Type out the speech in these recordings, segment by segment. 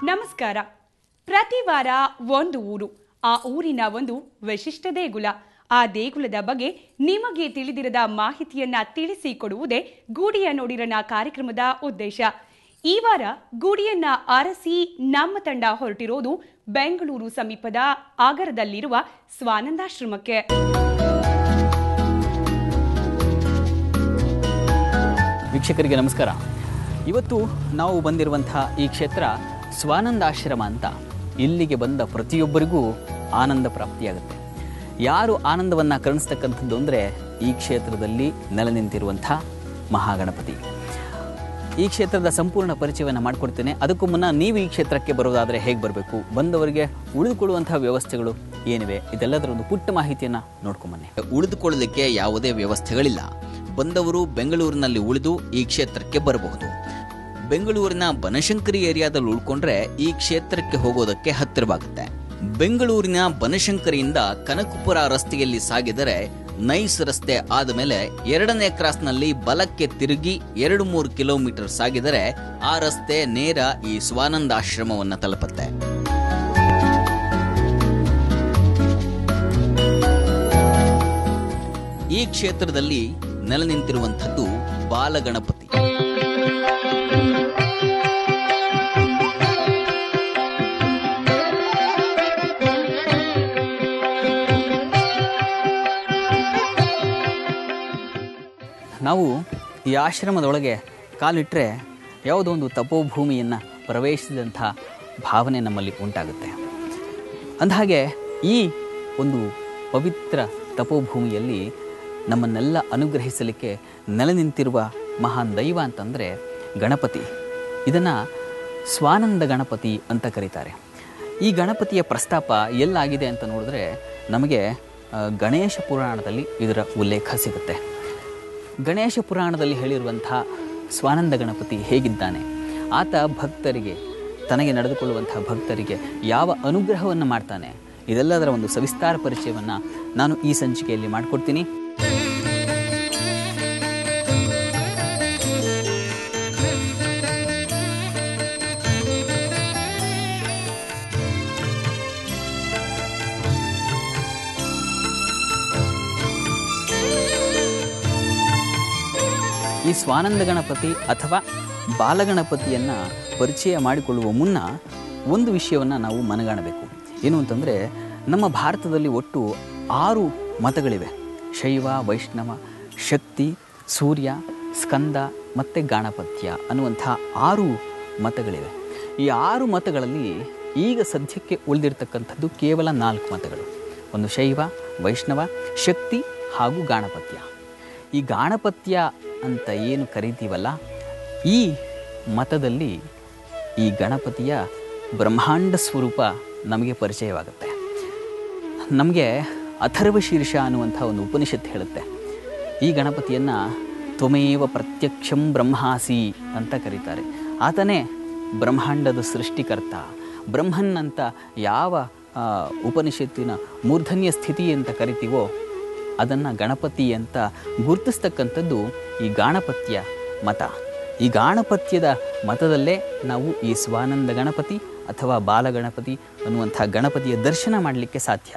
ನಮಸ್ಕಾರ ಪ್ರತಿ ವಾರ ಒಂದು ಊರು ಆ ಊರಿನ ಒಂದು ವಿಶಿಷ್ಟ ದೇಗುಲ ಆ ದೇಗುಲದ ಬಗ್ಗೆ ನಿಮಗೆ ತಿಳಿದಿರದ ಮಾಹಿತಿಯನ್ನ ತಿಳಿಸಿಕೊಡುವುದೇ ಗೂಡಿಯ ನೋಡಿರನ ಕಾರ್ಯಕ್ರಮದ ಉದ್ದೇಶ ಈ ವಾರ ಗೂಡಿಯನ್ನ ಅರಸಿ ನಮ್ಮ ತಂಡ ಹೊರಟಿರೋದು ಬೆಂಗಳೂರು ಸಮೀಪದ ಆಗರದಲ್ಲಿರುವ ಸ್ವಾನಂದಾಶ್ರಮಕ್ಕೆ ವೀಕ್ಷಕರಿಗೆ ನಮಸ್ಕಾರ ಇವತ್ತು ನಾವು ಬಂದಿರುವಂತಹ ಈ ಕ್ಷೇತ್ರ ಸ್ವಾನಂದಾಶ್ರಮ ಅಂತ ಇಲ್ಲಿಗೆ ಬಂದ ಪ್ರತಿಯೊಬ್ಬರಿಗೂ ಆನಂದ ಪ್ರಾಪ್ತಿಯಾಗುತ್ತೆ ಯಾರು ಆನಂದವನ್ನು ಕರುಣಿಸ್ತಕ್ಕಂಥದ್ದು ಅಂದರೆ ಈ ಕ್ಷೇತ್ರದಲ್ಲಿ ನೆಲೆ ನಿಂತಿರುವಂಥ ಮಹಾಗಣಪತಿ ಈ ಕ್ಷೇತ್ರದ ಸಂಪೂರ್ಣ ಪರಿಚಯವನ್ನು ಮಾಡಿಕೊಡ್ತೇನೆ ಅದಕ್ಕೂ ಮುನ್ನ ನೀವು ಈ ಕ್ಷೇತ್ರಕ್ಕೆ ಬರೋದಾದರೆ ಹೇಗೆ ಬರಬೇಕು ಬಂದವರಿಗೆ ಉಳಿದುಕೊಳ್ಳುವಂತಹ ವ್ಯವಸ್ಥೆಗಳು ಏನಿವೆ ಇದೆಲ್ಲದರ ಒಂದು ಪುಟ್ಟ ಮಾಹಿತಿಯನ್ನು ನೋಡ್ಕೊಂಬನ್ನಿ ಉಳಿದುಕೊಳ್ಳಲಿಕ್ಕೆ ಯಾವುದೇ ವ್ಯವಸ್ಥೆಗಳಿಲ್ಲ ಬಂದವರು ಬೆಂಗಳೂರಿನಲ್ಲಿ ಉಳಿದು ಈ ಕ್ಷೇತ್ರಕ್ಕೆ ಬರಬಹುದು ಬೆಂಗಳೂರಿನ ಬನಶಂಕರಿ ಏರಿಯಾದಲ್ಲಿ ಉಳ್ಕೊಂಡ್ರೆ ಈ ಕ್ಷೇತ್ರಕ್ಕೆ ಹೋಗೋದಕ್ಕೆ ಹತ್ತಿರವಾಗುತ್ತೆ ಬೆಂಗಳೂರಿನ ಬನಶಂಕರಿಯಿಂದ ಕನಕಪುರ ರಸ್ತೆಯಲ್ಲಿ ಸಾಗಿದರೆ ನೈಸ್ ರಸ್ತೆ ಆದ ಮೇಲೆ ಎರಡನೇ ಕ್ರಾಸ್ನಲ್ಲಿ ಬಲಕ್ಕೆ ತಿರುಗಿ ಎರಡು ಮೂರು ಕಿಲೋಮೀಟರ್ ಸಾಗಿದರೆ ಆ ರಸ್ತೆ ನೇರ ಈ ಸ್ವಾನಂದಾಶ್ರಮವನ್ನು ತಲುಪುತ್ತೆ ಈ ಕ್ಷೇತ್ರದಲ್ಲಿ ನೆಲೆ ನಿಂತಿರುವಂಥದ್ದು ಬಾಲಗಣಪತಿ ನಾವು ಈ ಆಶ್ರಮದೊಳಗೆ ಕಾಲಿಟ್ಟರೆ ಯಾವುದೋ ಒಂದು ತಪೋಭೂಮಿಯನ್ನು ಪ್ರವೇಶಿಸಿದಂಥ ಭಾವನೆ ನಮ್ಮಲ್ಲಿ ಉಂಟಾಗುತ್ತೆ ಅಂದಹಾಗೆ ಈ ಒಂದು ಪವಿತ್ರ ತಪೋಭೂಮಿಯಲ್ಲಿ ನಮ್ಮನ್ನೆಲ್ಲ ಅನುಗ್ರಹಿಸಲಿಕ್ಕೆ ನೆಲೆ ನಿಂತಿರುವ ಮಹಾನ್ ದೈವ ಅಂತಂದರೆ ಗಣಪತಿ ಇದನ್ನು ಸ್ವಾನಂದ ಗಣಪತಿ ಅಂತ ಕರೀತಾರೆ ಈ ಗಣಪತಿಯ ಪ್ರಸ್ತಾಪ ಎಲ್ಲಾಗಿದೆ ಅಂತ ನೋಡಿದ್ರೆ ನಮಗೆ ಆ, ಗಣೇಶ ಪುರಾಣದಲ್ಲಿ ಇದರ ಉಲ್ಲೇಖ ಸಿಗುತ್ತೆ ಗಣೇಶ ಪುರಾಣದಲ್ಲಿ ಹೇಳಿರುವಂಥ ಸ್ವಾನಂದ ಗಣಪತಿ ಹೇಗಿದ್ದಾನೆ ಆತ ಭಕ್ತರಿಗೆ ತನಗೆ ನಡೆದುಕೊಳ್ಳುವಂಥ ಭಕ್ತರಿಗೆ ಯಾವ ಅನುಗ್ರಹವನ್ನು ಮಾಡ್ತಾನೆ ಇದೆಲ್ಲದರ ಒಂದು ಸವಿಸ್ತಾರ ಪರಿಚಯವನ್ನು ನಾನು ಈ ಸಂಚಿಕೆಯಲ್ಲಿ ಮಾಡಿಕೊಡ್ತೀನಿ ಈ ಸ್ವಾನಂದ ಗಣಪತಿ ಅಥವಾ ಬಾಲಗಣಪತಿಯನ್ನು ಪರಿಚಯ ಮಾಡಿಕೊಳ್ಳುವ ಮುನ್ನ ಒಂದು ವಿಷಯವನ್ನು ನಾವು ಮನಗಾಣಬೇಕು ಏನು ಅಂತಂದರೆ ನಮ್ಮ ಭಾರತದಲ್ಲಿ ಒಟ್ಟು ಆರು ಮತಗಳಿವೆ ಶೈವ ವೈಷ್ಣವ ಶಕ್ತಿ ಸೂರ್ಯ ಸ್ಕಂದ ಮತ್ತು ಗಾಣಪತ್ಯ ಅನ್ನುವಂಥ ಆರು ಮತಗಳಿವೆ ಈ ಆರು ಮತಗಳಲ್ಲಿ ಈಗ ಸದ್ಯಕ್ಕೆ ಉಳಿದಿರ್ತಕ್ಕಂಥದ್ದು ಕೇವಲ ನಾಲ್ಕು ಮತಗಳು ಒಂದು ಶೈವ ವೈಷ್ಣವ ಶಕ್ತಿ ಹಾಗೂ ಗಾಣಪತ್ಯ ಈ ಗಾಣಪತ್ಯ ಅಂತ ಏನು ಕರಿತೀವಲ್ಲ ಈ ಮತದಲ್ಲಿ ಈ ಗಣಪತಿಯ ಬ್ರಹ್ಮಾಂಡ ಸ್ವರೂಪ ನಮಗೆ ಪರಿಚಯವಾಗುತ್ತೆ ನಮಗೆ ಅಥರ್ವ ಶೀರ್ಷ ಅನ್ನುವಂಥ ಒಂದು ಉಪನಿಷತ್ತು ಹೇಳುತ್ತೆ ಈ ಗಣಪತಿಯನ್ನು ತ್ವಮೇವ ಪ್ರತ್ಯಕ್ಷಂ ಬ್ರಹ್ಮಾಸಿ ಅಂತ ಕರೀತಾರೆ ಆತನೇ ಬ್ರಹ್ಮಾಂಡದ ಸೃಷ್ಟಿಕರ್ತ ಬ್ರಹ್ಮನ್ ಅಂತ ಯಾವ ಆ, ಉಪನಿಷತ್ತಿನ ಮೂರ್ಧನ್ಯ ಸ್ಥಿತಿ ಅಂತ ಕರಿತೀವೋ ಅದನ್ನು ಗಣಪತಿ ಅಂತ ಗುರುತಿಸ್ತಕ್ಕಂಥದ್ದು ಈ ಗಾಣಪತ್ಯ ಮತ ಈ ಗಾಣಪತ್ಯದ ಮತದಲ್ಲೇ ನಾವು ಈ ಸ್ವಾನಂದ ಗಣಪತಿ ಅಥವಾ ಬಾಲಗಣಪತಿ ಅನ್ನುವಂಥ ಗಣಪತಿಯ ದರ್ಶನ ಮಾಡಲಿಕ್ಕೆ ಸಾಧ್ಯ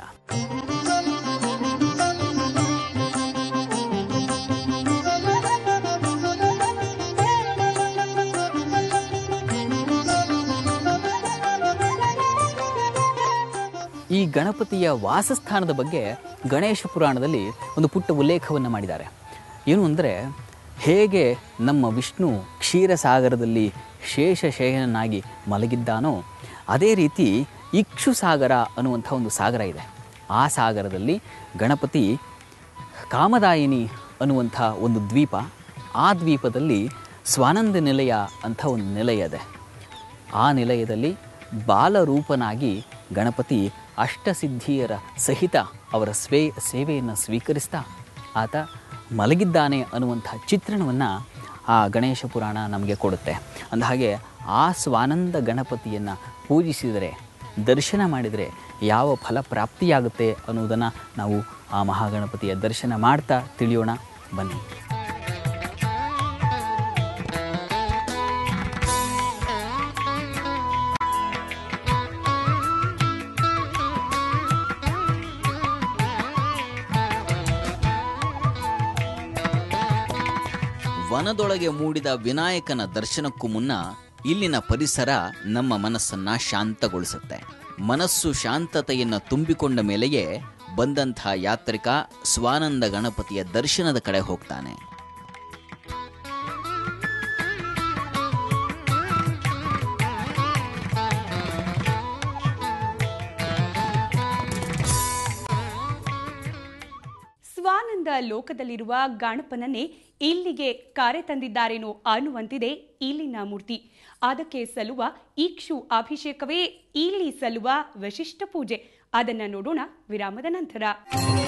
ಈ ಗಣಪತಿಯ ವಾಸಸ್ಥಾನದ ಬಗ್ಗೆ ಗಣೇಶ ಪುರಾಣದಲ್ಲಿ ಒಂದು ಪುಟ್ಟ ಉಲ್ಲೇಖವನ್ನು ಮಾಡಿದ್ದಾರೆ ಏನು ಅಂದರೆ ಹೇಗೆ ನಮ್ಮ ವಿಷ್ಣು ಕ್ಷೀರಸಾಗರದಲ್ಲಿ ಶೇಷಶಯನಾಗಿ ಮಲಗಿದ್ದಾನೋ ಅದೇ ರೀತಿ ಇಕ್ಷು ಸಾಗರ ಅನ್ನುವಂಥ ಒಂದು ಸಾಗರ ಇದೆ ಆ ಸಾಗರದಲ್ಲಿ ಗಣಪತಿ ಕಾಮದಾಯಿನಿ ಅನ್ನುವಂಥ ಒಂದು ದ್ವೀಪ ಆ ದ್ವೀಪದಲ್ಲಿ ಸ್ವಾನಂದ ನಿಲಯ ಅಂತ ಒಂದು ನಿಲಯ ಇದೆ ಆ ನಿಲಯದಲ್ಲಿ ಬಾಲರೂಪನಾಗಿ ಗಣಪತಿ ಅಷ್ಟಸಿದ್ಧಿಯರ ಸಹಿತ ಅವರ ಸ್ವೇ ಸೇವೆಯನ್ನು ಸ್ವೀಕರಿಸ್ತಾ ಆತ ಮಲಗಿದ್ದಾನೆ ಅನ್ನುವಂಥ ಚಿತ್ರಣವನ್ನು ಆ ಗಣೇಶ ಪುರಾಣ ನಮಗೆ ಕೊಡುತ್ತೆ ಅಂದಹಾಗೆ ಆ ಸ್ವಾನಂದ ಗಣಪತಿಯನ್ನು ಪೂಜಿಸಿದರೆ ದರ್ಶನ ಮಾಡಿದರೆ ಯಾವ ಫಲ ಪ್ರಾಪ್ತಿಯಾಗುತ್ತೆ ಅನ್ನೋದನ್ನು ನಾವು ಆ ಮಹಾಗಣಪತಿಯ ದರ್ಶನ ಮಾಡ್ತಾ ತಿಳಿಯೋಣ ಬನ್ನಿ ವನದೊಳಗೆ ಮೂಡಿದ ವಿನಾಯಕನ ದರ್ಶನಕ್ಕೂ ಮುನ್ನ ಇಲ್ಲಿನ ಪರಿಸರ ನಮ್ಮ ಮನಸ್ಸನ್ನ ಶಾಂತಗೊಳಿಸುತ್ತೆ ಮನಸ್ಸು ಶಾಂತತೆಯನ್ನ ತುಂಬಿಕೊಂಡ ಮೇಲೆಯೇ ಬಂದಂಥ ಯಾತ್ರಿಕ ಸ್ವಾನಂದ ಗಣಪತಿಯ ದರ್ಶನದ ಕಡೆ ಹೋಗ್ತಾನೆ ಸ್ವಾನಂದ ಲೋಕದಲ್ಲಿರುವ ಗಣಪನನ್ನೇ ಇಲ್ಲಿಗೆ ಕರೆ ತಂದಿದ್ದಾರೇನೋ ಅನ್ನುವಂತಿದೆ ಇಲ್ಲಿನ ಮೂರ್ತಿ ಅದಕ್ಕೆ ಸಲ್ಲುವ ಇಕ್ಷು ಅಭಿಷೇಕವೇ ಇಲ್ಲಿ ಸಲ್ಲುವ ವಿಶಿಷ್ಟ ಪೂಜೆ ಅದನ್ನ ನೋಡೋಣ ವಿರಾಮದ ನಂತರ